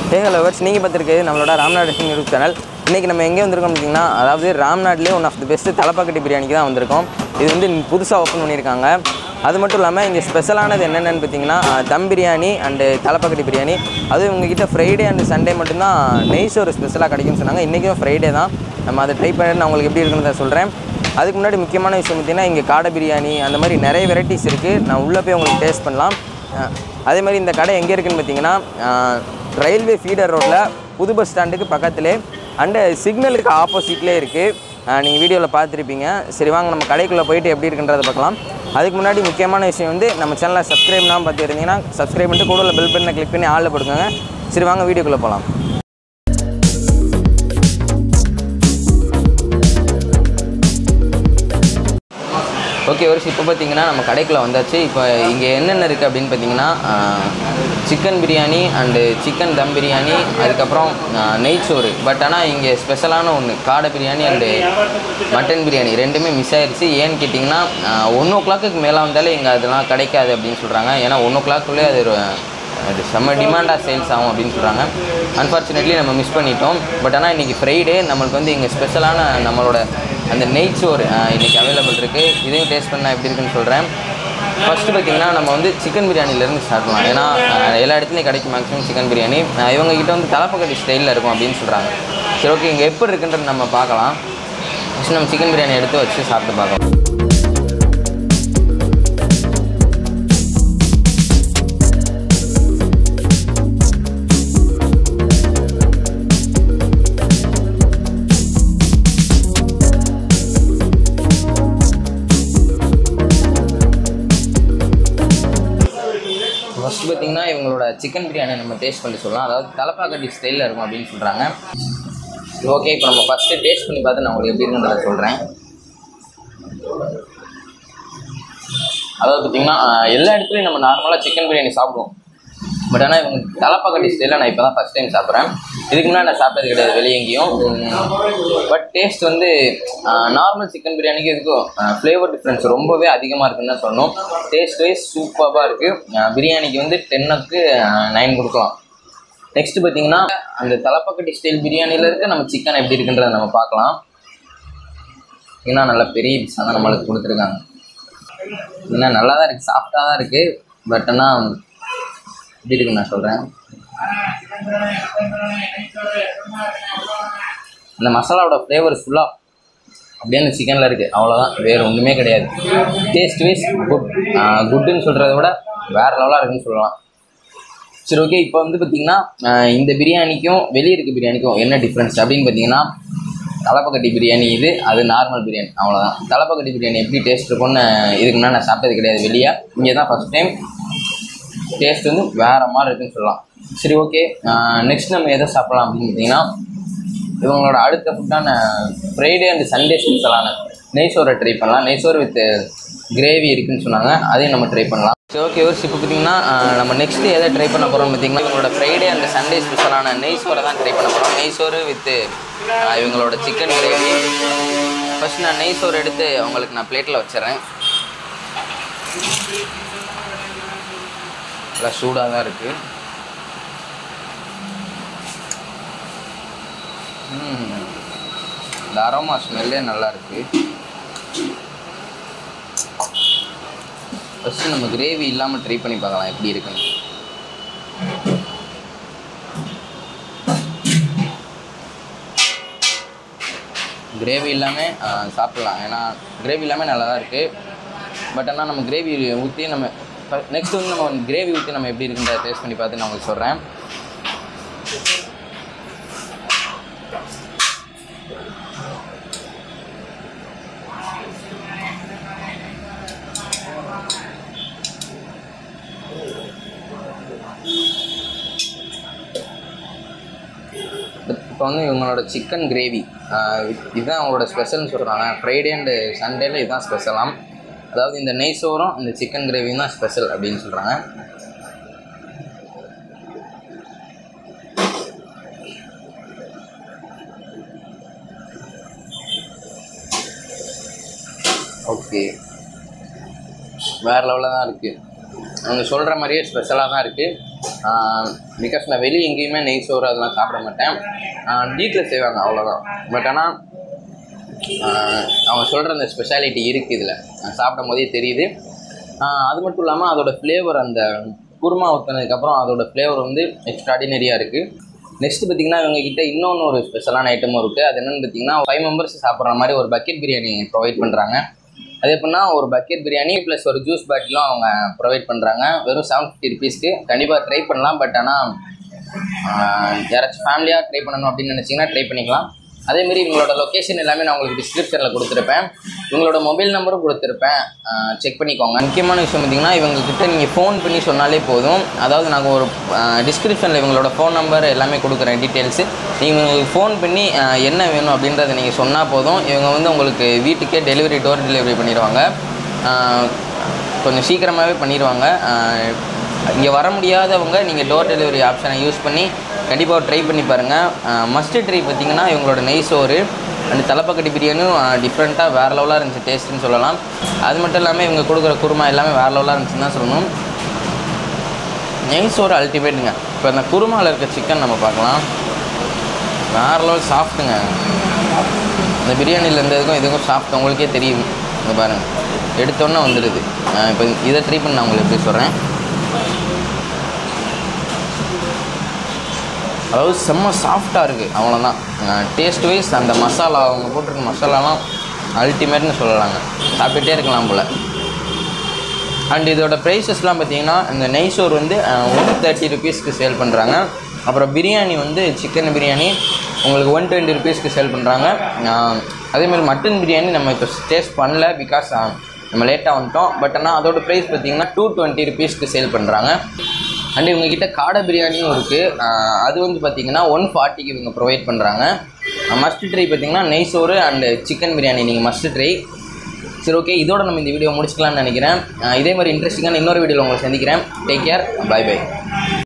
ஏக லவர்ஸ் நீங்கள் பார்த்துருக்குது நம்மளோட ராம்நாடு சிங் யூடியூப் சேனல் இன்றைக்கி நம்ம எங்கே வந்திருக்கோம் பார்த்தீங்கன்னா அதாவது ராம்நாட்லேயே one of the best Thalappakatti பிரியாணிக்கு தான் வந்திருக்கோம் இது வந்து புதுசாக ஓப்பன் பண்ணியிருக்காங்க அது மட்டும் இல்லாமல் இங்கே ஸ்பெஷலானது என்னென்னு பார்த்தீங்கன்னா அஹ், தம் பிரியாணி அண்டு தலப்பாக்கட்டி பிரியாணி அதுவும் உங்ககிட்ட ஃப்ரைடே அண்டு சண்டே மட்டும்தான் நெய் சோறு ஸ்பெஷலாக கிடைக்கும்னு சொன்னாங்க இன்றைக்கும் ஃப்ரைடே தான் நம்ம அதை ட்ரை பண்ணி நான் உங்களுக்கு எப்படி இருக்குன்னு தான் சொல்கிறேன் அதுக்கு முன்னாடி முக்கியமான விஷயம் பார்த்தீங்கன்னா இங்கே காடை பிரியாணி அந்த மாதிரி நிறைய வெரைட்டிஸ் இருக்குது நான் உள்ளே போய் உங்களுக்கு டேஸ்ட் பண்ணலாம் அஹ், அதே மாதிரி இந்த கடை எங்கே இருக்குன்னு பார்த்தீங்கன்னா ரயில்வே ஃபீடர் ரோட்டில் புது பஸ் ஸ்டாண்டுக்கு பக்கத்துலே அண்டு சிக்னலுக்கு ஆப்போசிட்லேயே இருக்குது நீங்கள் வீடியோவில் பார்த்துருப்பீங்க சரி வாங்க நம்ம கடைக்குள்ளே போயிட்டு எப்படி இருக்குன்றதை பார்க்கலாம் அதுக்கு முன்னாடி முக்கியமான விஷயம் வந்து நம்ம சேனலை சப்ஸ்கிரைப்லாம் பார்த்துருந்தீங்கன்னா சப்ஸ்கிரைப் பண்ணிட்டு கூட பெல் பட்டனை கிளிக் பண்ணி ஆளில் போட்டுக்கோங்க சரி வாங்க வீடியோக்குள்ளே போகலாம் ஓகே ஒரு இப்போ பார்த்தீங்கன்னா நம்ம கடைக்குள்ளே வந்தாச்சு இப்போ இங்கே என்னென்ன இருக்குது அப்படின்னு பார்த்தீங்கன்னா chicken biryani and chicken dum biryani அதுக்கப்புறம் ஆஹ், நெய்ச்சோறு பட் ஆனால் இங்கே ஸ்பெஷலான ஒன்று காடை பிரியாணி அண்டு மட்டன் பிரியாணி ரெண்டுமே மிஸ் ஆயிடுச்சு ஏன்னு கேட்டிங்கன்னா ஒன் ஓ கிளாக்குக்கு மேலே வந்தாலே இங்கே அதெல்லாம் கிடைக்காது அப்படின்னு சொல்கிறாங்க ஏன்னா ஒன் ஓ கிளாக்குள்ளே அது ஒரு அது செம்ம டிமாண்டாக சேல்ஸ் ஆகும் அப்படின்னு சொல்கிறாங்க அன்ஃபார்ச்சுனேட்லி நம்ம மிஸ் பண்ணிட்டோம் பட் ஆனால் இன்றைக்கி ஃப்ரைடே நம்மளுக்கு வந்து இங்கே ஸ்பெஷலான நம்மளோட அந்த நெய்ச்சோறு இன்றைக்கி அவைலபிள் இருக்குது இதையும் டேஸ்ட் பண்ணால் எப்படி இருக்குன்னு சொல்கிறேன் ஃபஸ்ட்டு பார்த்தீங்கன்னா நம்ம வந்து சிக்கன் பிரியாணிலேருந்து ஸ்டார்ட் பண்ணலாம் ஏன்னா அஹ், எல்லா இடத்துலையும் கிடைக்கும் மேக்ஸிமம் சிக்கன் பிரியாணி அஹ், இவங்க கிட்ட வந்து தலப்பக்கட்டி ஸ்டைலில் இருக்கும் அப்படின்னு சொல்கிறாங்க சரி ஓகே இங்கே எப்படி இருக்குன்றது நம்ம பார்க்கலாம் ஃபஸ்ட்டு நம்ம சிக்கன் பிரியாணி எடுத்து வச்சு சாப்பிட்டு பார்க்கலாம் ஃபஸ்ட்டு பார்த்தீங்கன்னா இவங்களோட சிக்கன் பிரியாணி நம்ம டேஸ்ட் பண்ணி சொல்லலாம் அதாவது தலப்பாக்கட்டி ஸ்டைலில் இருக்கும் அப்படின்னு சொல்கிறாங்க ஓகே இப்போ நம்ம ஃபஸ்ட்டு டேஸ்ட் பண்ணி பார்த்து நான் உங்களுக்கு எப்படி இருக்குன்றத சொல்கிறேன் அதாவது பார்த்தீங்கன்னா ஆஹ், எல்லா இடத்துலையும் நம்ம நார்மலாக சிக்கன் பிரியாணி சாப்பிடுவோம் பட் ஆனால் இவங்க தலப்பாக்கட்டி ஸ்டைலில் நான் இப்போ தான் ஃபஸ்ட் டைம் சாப்பிட்றேன் இதுக்கு முன்னாடி நான் சாப்பிட்டது கிடையாது வெளியே எங்கேயும் பட் டேஸ்ட் வந்து நார்மல் சிக்கன் பிரியாணிக்கு இதுக்கும் ஃப்ளேவர் டிஃப்ரென்ஸ் ரொம்பவே அதிகமாக இருக்குன்னு தான் சொல்லணும் டேஸ்ட் வைஸ் சூப்பராக இருக்குது பிரியாணிக்கு வந்து டென்னுக்கு நைன் கொடுக்கலாம் நெக்ஸ்ட் பார்த்தீங்கன்னா அந்த தலப்பாக்கட்டி ஸ்டைல் பிரியாணியில் இருக்க நம்ம சிக்கன் எப்படி இருக்குன்றதை நம்ம பார்க்கலாம் ஏன்னா நல்ல பெரிய பீஸாக தான் நம்மளுக்கு கொடுத்துருக்காங்க ஏன்னா நல்லா தான் இருக்குது சாஃப்டாக தான் இருக்குது பட் ஆனால் எப்படி இருக்குன்னு நான் சொல்கிறேன் அந்த மசாலாவோட ஃப்ளேவர் ஃபுல்லாக அப்படியே அந்த சிக்கனில் இருக்குது அவ்வளோதான் வேறு ஒன்றுமே கிடையாது டேஸ்ட் வைஸ் குட் குட்டுன்னு சொல்கிறத விட வேறு லெவலாக இருக்குன்னு சொல்லலாம் சரி ஓகே இப்போ வந்து பார்த்தீங்கன்னா ஆஹ் இந்த பிரியாணிக்கும் வெளியே இருக்க பிரியாணிக்கும் என்ன டிஃப்ரென்ஸ் அப்படின்னு பார்த்தீங்கன்னா தலப்பக்கட்டி பிரியாணி இது அது நார்மல் பிரியாணி அவ்வளோதான் தலப்பக்கட்டி பிரியாணி எப்படி டேஸ்ட் இருக்கும்னு இதுக்கு முன்னாடி நான் சாப்பிட்டது கிடையாது வெளியே இங்கே தான் ஃபஸ்ட் டைம் டேஸ்ட் வந்து வேறு மாதிரி இருக்குன்னு சொல்லலாம் சரி ஓகே நெக்ஸ்ட் நம்ம எதை சாப்பிடலாம் அப்படின்னு பார்த்தீங்கன்னா இவங்களோட அடுத்த ஃபுட்டான ஃப்ரைடே அண்ட் சண்டே ஸ்பெஷலான நெய்சோரை ட்ரை பண்ணலாம் நெய்சோர் வித் கிரேவி இருக்குன்னு சொன்னாங்க அதையும் நம்ம ட்ரை பண்ணலாம் சரி ஓகே ஒரு இப்போ பார்த்தீங்கன்னா ஆஹ், நம்ம நெக்ஸ்ட் எதை ட்ரை பண்ண போகிறோம் பார்த்தீங்கன்னா இவங்களோட ஃப்ரைடே அண்ட் சண்டே ஸ்பெஷலான நெய்சோரை தான் ட்ரை பண்ண போகிறோம் நெய்சோறு வித் இவங்களோட சிக்கன் கிரேவி ஃபர்ஸ்ட் நான் நெய்சோறு எடுத்து உங்களுக்கு நான் பிளேட்டில் வச்சிடுறேன் நல்லா சூடாக தான் இருக்குது இந்த அரோமா ஸ்மெல்லே நல்லா இருக்கு ஃபஸ்ட்டு நம்ம கிரேவி இல்லாமல் ட்ரை பண்ணி பார்க்கலாம் எப்படி இருக்குன்னு கிரேவி இல்லாமல் சாப்பிட்லாம் ஏன்னா கிரேவி இல்லாமல் நல்லா தான் இருக்குது பட் ஆனால் நம்ம கிரேவி ஊற்றி நம்ம நெக்ஸ்ட் வந்து நம்ம கிரேவி ஊற்றி நம்ம எப்படி இருக்குன்றத டேஸ்ட் பண்ணி பார்த்து நான் உங்களுக்கு சொல்கிறேன் இப்போ வந்து இவங்களோட சிக்கன் கிரேவி இதுதான் அவங்களோட ஸ்பெஷல்னு சொல்கிறாங்க ஃப்ரைடே அண்டு சண்டேல இதுதான் ஸ்பெஷலாம் அதாவது இந்த நெய் சோறும் இந்த சிக்கன் கிரேவியும் தான் ஸ்பெஷல் அப்படின்னு சொல்கிறாங்க ஓகே வேறு லெவலில் தான் இருக்குது அவங்க சொல்கிற மாதிரியே ஸ்பெஷலாக தான் இருக்குது பிகாஸ் நான் வெளியே எங்கேயுமே நெய் சோறு அதெல்லாம் சாப்பிட மாட்டேன் வீட்டில் செய்வாங்க அவ்வளோதான் பட் ஆனால் அவங்க சொல்கிற அந்த ஸ்பெஷாலிட்டி இருக்குது இதில் சாப்பிடும் போதே தெரியுது ஆஹ் அது மட்டும் இல்லாமல் அதோட ஃப்ளேவர் அந்த குருமா ஊற்றினதுக்கப்புறம் அதோட ஃப்ளேவர் வந்து எக்ஸ்ட்ராடினரியாக இருக்குது நெக்ஸ்ட் பார்த்தீங்கன்னா இவங்க கிட்ட இன்னொன்று ஒரு ஸ்பெஷலான ஐட்டமும் இருக்குது அது என்னென்னு பார்த்தீங்கன்னா ஃபைவ் மெம்பர்ஸ் சாப்பிட்ற மாதிரி ஒரு பக்கெட் பிரியாணி ப்ரொவைட் பண்ணுறாங்க அது எப்படின்னா ஒரு பக்கெட் பிரியாணி ப்ளஸ் ஒரு ஜூஸ் பாட்டிலும் அவங்க ப்ரொவைட் பண்ணுறாங்க வெறும் செவன் ஃபிஃப்டி ருபீஸ்க்கு கண்டிப்பாக ட்ரை பண்ணலாம் பட் ஆனால் யாராச்சும் ஃபேமிலியாக ட்ரை பண்ணணும் அப்படின்னு நினச்சிங்கன்னா ட்ரை பண்ணிக்கலாம் அதேமாரி இவங்களோட லொக்கேஷன் எல்லாமே நான் உங்களுக்கு டிஸ்கிரிப்ஷனில் கொடுத்துருப்பேன் இவங்களோட மொபைல் நம்பரும் கொடுத்துருப்பேன் செக் பண்ணிக்கோங்க முக்கியமான விஷயம் பார்த்தீங்கன்னா இவங்கக்கிட்ட நீங்கள் ஃபோன் பண்ணி சொன்னாலே போதும் அதாவது நாங்கள் ஒரு டிஸ்கிரிப்ஷனில் இவங்களோட ஃபோன் நம்பர் எல்லாமே கொடுக்குறேன் டீட்டெயில்ஸு நீங்கள் உங்களுக்கு ஃபோன் பண்ணி ஆஹ், என்ன வேணும் அப்படின்றத நீங்கள் சொன்னால் போதும் இவங்க வந்து உங்களுக்கு வீட்டுக்கே டெலிவரி டோர் டெலிவரி பண்ணிடுவாங்க ஆஹ், கொஞ்சம் சீக்கிரமாகவே பண்ணிடுவாங்க இங்கே வர முடியாதவங்க நீங்கள் டோர் டெலிவரி ஆப்ஷனை யூஸ் பண்ணி கண்டிப்பாக ட்ரை பண்ணி பாருங்கள் மஸ்ட் ட்ரை பார்த்தீங்கன்னா இவங்களோட நெய் சோறு அண்ட் தலப்பக்கட்டி பிரியாணியும் டிஃப்ரெண்ட்டாக வேறு லெவலாக இருந்துச்சு டேஸ்ட்டுன்னு சொல்லலாம் அது மட்டும் இல்லாமல் இவங்க கொடுக்குற குருமா எல்லாமே வேறு லெவலாக இருந்துச்சுன்னு தான் சொல்லணும் நெய் சோறு அல்டிமேட்டுங்க இப்போ இந்த குருமாவில் இருக்க சிக்கன் நம்ம பார்க்கலாம் வேறு லெவல் சாஃப்ட்டுங்க இந்த பிரியாணியில் இருந்த இதுக்கும் இதுக்கும் சாஃப்ட் உங்களுக்கே தெரியும் இங்கே பாருங்கள் எடுத்தோன்னே வந்துடுது ஆஹ் இப்போ இதை ட்ரை பண்ணி நான் உங்களுக்கு எப்படி சொல்கிறேன் அதாவது செம்ம சாஃப்டாக இருக்குது அவ்வளோதான் டேஸ்ட் வைஸ் அந்த மசாலா அவங்க போட்டிருக்க மசாலாலாம் அல்டிமேட்னு சொல்லலாங்க சாப்பிட்டுட்டே இருக்கலாம் போல் அண்ட் இதோட ப்ரைஸஸ்லாம் பார்த்தீங்கன்னா இந்த நெய் சோறு வந்து ஒன் தேர்ட்டி ருபீஸ்க்கு சேல் பண்ணுறாங்க அப்புறம் பிரியாணி வந்து சிக்கன் பிரியாணி உங்களுக்கு ஒன் டுவெண்ட்டி ருபீஸ்க்கு சேல் பண்ணுறாங்க அதேமாதிரி மட்டன் பிரியாணி நம்ம இப்போ டேஸ்ட் பண்ணல பிகாஸ் நம்ம லேட்டாக வந்துட்டோம் பட் ஆனால் அதோட ப்ரைஸ் பார்த்தீங்கன்னா டூ டுவெண்ட்டி ருபீஸ்க்கு சேல் பண்ணுறாங்க அண்ட் இவங்ககிட்ட காடை பிரியாணியும் இருக்குது அது வந்து பார்த்தீங்கன்னா ஒன் ஃபார்ட்டிக்கு இவங்க ப்ரொவைட் பண்ணுறாங்க மஸ்ட் ட்ரை பார்த்தீங்கன்னா நெய் சோறு அண்டு சிக்கன் பிரியாணி நீங்கள் மஸ்ட் ட்ரை சரி ஓகே இதோட நம்ம இந்த வீடியோ முடிச்சுக்கலாம்னு நினைக்கிறேன் அஹ் இதே மாதிரி இன்ட்ரெஸ்டிங்கான இன்னொரு வீடியோவில் உங்களை சந்திக்கிறேன் டேக் கேர் பை பை